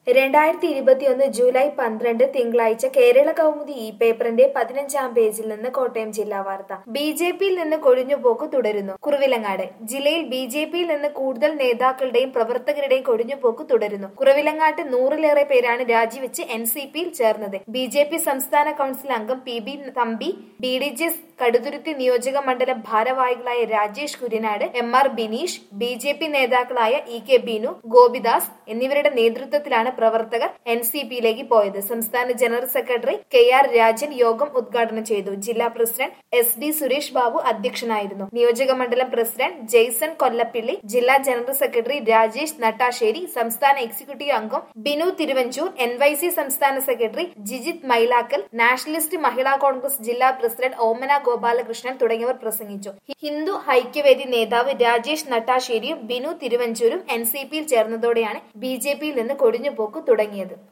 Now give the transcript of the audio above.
രണ്ടായിരത്തി ഇരുപത്തിയൊന്ന് ജൂലൈ പന്ത്രണ്ട് തിങ്കളാഴ്ച കേരള കൗമുദി ഈ പേപ്പറിന്റെ പതിനഞ്ചാം പേജിൽ നിന്ന് കോട്ടയം ജില്ലാ വാർത്ത ബി ജെ പിയിൽ നിന്ന് കൊഴിഞ്ഞുപോക്ക് തുടരുന്നു കുറുവിലങ്ങാട് ജില്ലയിൽ ബി ജെ പിയിൽ നിന്ന് കൂടുതൽ നേതാക്കളുടെയും പ്രവർത്തകരുടെയും കൊഴിഞ്ഞുപോക്ക് തുടരുന്നു കുറവിലങ്ങാട്ട് നൂറിലേറെ പേരാണ് രാജിവെച്ച് എൻ സി പിയിൽ ചേർന്നത് ബി ജെ പി സംസ്ഥാന കൌൺസിൽ അംഗം P B Thampi B D J Kaduthuruthy നിയോജക മണ്ഡലം ഭാരവാഹികളായ Rajesh Kuryanad M R Bineesh B J P നേതാക്കളായ ഇ കെ ബിനു ഗോപിദാസ് എന്നിവരുടെ നേതൃത്വത്തിലാണ് പ്രവർത്തകർ എൻ സി പിയിലേക്ക് പോയത് സംസ്ഥാന general secretary K R Rajan യോഗം ഉദ്ഘാടനം ചെയ്തു ജില്ലാ president S B Suresh Babu അധ്യക്ഷനായിരുന്നു നിയോജക മണ്ഡലം പ്രസിഡന്റ് ജെയ്സൺ കൊല്ലപ്പിള്ളി ജില്ലാ ജനറൽ സെക്രട്ടറി രാജേഷ് നട്ടാശ്ശേരി സംസ്ഥാന എക്സിക്യൂട്ടീവ് അംഗം Binu Thiruvanchoor N Y C സംസ്ഥാന secretary Jijith Mylakkal nationalist Mahila Congress ജില്ലാ പ്രസിഡന്റ് ഓമന ഗോപാലകൃഷ്ണൻ തുടങ്ങിയവർ പ്രസംഗിച്ചു ഹിന്ദു ഐക്യവേദി നേതാവ് രാജേഷ് നട്ടാശ്ശേരിയും ബിനു തിരുവഞ്ചൂരും എൻ സി പിയിൽ ചേർന്നതോടെയാണ് ബി ജെ പിയിൽ നിന്ന് കൊടിഞ്ഞുപോക്ക് തുടങ്ങിയത്